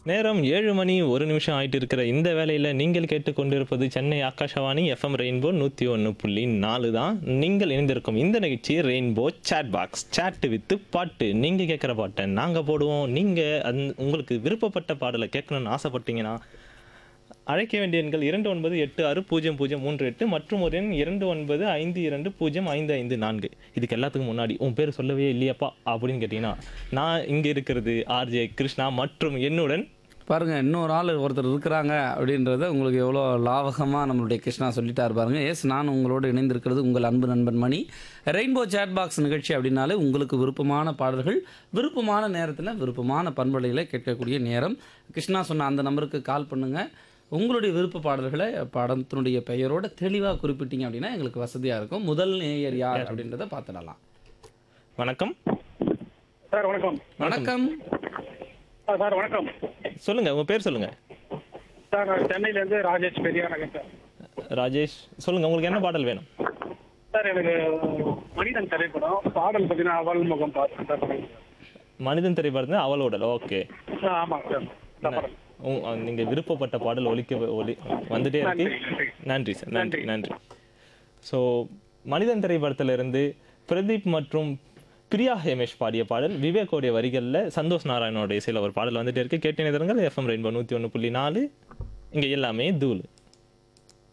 நேரம் ஏழு மணி ஒரு நிமிஷம் ஆயிட்டு இருக்கிற இந்த வேலையில் நீங்கள் கேட்டுக்கொண்டிருப்பது சென்னை ஆகாஷவாணி எஃப்எம் ரெயின்போ நூற்றி ஒன்று புள்ளி நாலு தான் நீங்கள் இணைந்திருக்கும் இந்த நிகழ்ச்சி Rainbow chat box chat with பாட்டு நீங்கள் கேட்குற பாட்டை நாங்கள் போடுவோம் நீங்கள் அந் உங்களுக்கு விருப்பப்பட்ட பாடலை கேட்கணும்னு ஆசைப்பட்டீங்கன்னா அழைக்க வேண்டிய எண்கள் இரண்டு ஒன்பது எட்டு ஆறு பூஜ்ஜியம் பூஜ்ஜியம் மூன்று எட்டு மற்றும் ஒரு எண் இரண்டு ஒன்பது ஐந்து இரண்டு பூஜ்ஜியம் ஐந்து ஐந்து நான்கு இதுக்கு எல்லாத்துக்கும் முன்னாடி உன் பேர் சொல்லவே இல்லையாப்பா அப்படின்னு கேட்டிங்கன்னா நான் இங்கே இருக்கிறது ஆர்ஜே கிருஷ்ணா மற்றும் என்னுடன் பாருங்க இன்னொரு ஆள் ஒருத்தர் இருக்கிறாங்க அப்படின்றத உங்களுக்கு எவ்வளோ லாவகமாக நம்மளுடைய கிருஷ்ணா சொல்லிட்டார் பாருங்க எஸ் நான் உங்களோடு இணைந்திருக்கிறது உங்கள் அன்பு நண்பன் மணி ரெயின்போ சேட் பாக்ஸ் நிகழ்ச்சி அப்படின்னாலே உங்களுக்கு விருப்பமான பாடல்கள் விருப்பமான நேரத்தில் விருப்பமான பண்பலையில் கேட்கக்கூடிய நேரம் கிருஷ்ணா சொன்ன அந்த நம்பருக்கு கால் பண்ணுங்க உங்களுடைய விருப்ப பாடல்களை படத்தினுடைய பெயரோட தெளிவாக குறிப்பிட்டீங்க அப்படின்னா எங்களுக்கு வசதியாக இருக்கும் முதல் நேயர் யார் அப்படின்றத பார்த்துடலாம் வணக்கம் சார் வணக்கம் வணக்கம் ஆ, சார் வணக்கம் சொல்லுங்க உங்க பேர் சொல்லுங்க சார் நான் சென்னையிலேருந்து ராஜேஷ் பெரியா நகர் சார் ராஜேஷ் சொல்லுங்க உங்களுக்கு என்ன பாடல் வேணும் சார் எனக்கு மனிதன் திரைப்படம் பாடல் பார்த்தீங்கன்னா அவள் முகம் பார்த்தேன் சார் மனிதன் திரைப்படத்தில் அவளோடல் ஓகே ஆ, ஆமாங்க சார் இந்த படம். நீங்க விருப்பப்பட்ட பாடல் ஒலிக்க ஒலி வந்துட்டே இருக்கு நன்றி, நன்றி. நன்றி சார் நன்றி நன்றி ஸோ மனிதன் திரைப்படத்துல இருந்து பிரதீப் மற்றும் பிரியா ஹேமேஷ் பாடிய பாடல் விவேக்கோடைய வரிகளில் சந்தோஷ் நாராயணோட இசையில் ஒரு பாடல் வந்துட்டே இருக்கு கேட்டு நிறுங்கள் எஃப்எம் ரெயின்போ நூற்றி ஒன்று புள்ளி நாலு இங்கே எல்லாமே தூள்